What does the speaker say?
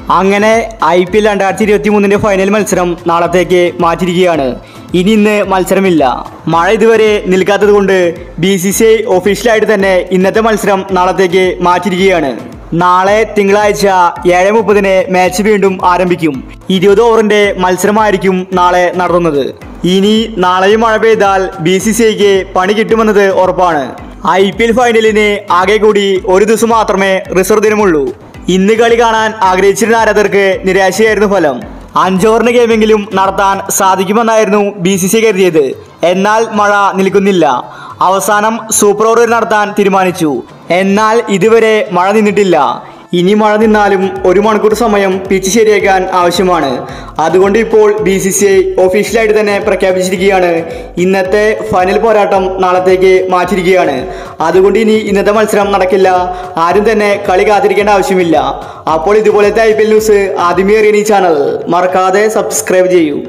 അങ്ങനെ I P L രണ്ടായിരത്തി ഇരുപത്തി മൂന്നിൻ്റെ ഫൈനൽ മത്സരം നാളത്തേക്ക് മാറ്റിയിരിക്കുകയാണ് ഇനി ഇന്ന് മത്സരമില്ല മഴ ഇതുവരെ നിൽക്കാത്തത് കൊണ്ട് ബി സി സി ഐ ഒഫീഷ്യലായിട്ട് തന്നെ ഇന്നത്തെ മത്സരം നാളത്തേക്ക് മാറ്റിയിരിക്കുകയാണ് നാളെ തിങ്കളാഴ്ച ഏഴ് മുപ്പതിന് മാച്ച് വീണ്ടും ആരംഭിക്കും ഇരുപത് ഓവറിന്റെ മത്സരമായിരിക്കും നാളെ നടത്തുന്നത് ഇനി നാളെയും മഴ പെയ്താൽ ബി സി സി ഐക്ക് പണി കിട്ടുമെന്നത് ഉറപ്പാണ് ഐ പി എൽ ഫൈനലിന് ആകെ കൂടി ഒരു ദിവസം മാത്രമേ റിസർവ് ദിനമുള്ളൂ ഇന്ന് കളി കാണാൻ ആഗ്രഹിച്ചിരുന്ന ആരാധകർക്ക് നിരാശയായിരുന്നു ഫലം അഞ്ചോറിന് ഗെയിമെങ്കിലും നടത്താൻ സാധിക്കുമെന്നായിരുന്നു ബി സി സി കരുതിയത് എന്നാൽ മഴ നിൽക്കുന്നില്ല അവസാനം സൂപ്പർ ഓവർ നടത്താൻ തീരുമാനിച്ചു എന്നാൽ ഇതുവരെ മഴ നിന്നിട്ടില്ല ഇനി മഴ നിന്നാലും ഒരു മണിക്കൂർ സമയം പിച്ച് ശരിയാക്കാൻ ആവശ്യമാണ് അതുകൊണ്ട് ഇപ്പോൾ ബി സി സി ഐ ഒഫീഷ്യലായിട്ട് തന്നെ പ്രഖ്യാപിച്ചിരിക്കുകയാണ് ഇന്നത്തെ ഫൈനൽ പോരാട്ടം നാളത്തേക്ക് മാറ്റിയിരിക്കുകയാണ് അതുകൊണ്ട് ഇനി ഇന്നത്തെ മത്സരം നടക്കില്ല ആരും തന്നെ കളി കാത്തിരിക്കേണ്ട ആവശ്യമില്ല അപ്പോൾ ഇതുപോലത്തെ ഐ പി എൽ ന്യൂസ് ആദ്യമേ അറിയാൻ ഈ ചാനൽ മറക്കാതെ സബ്സ്ക്രൈബ് ചെയ്യൂ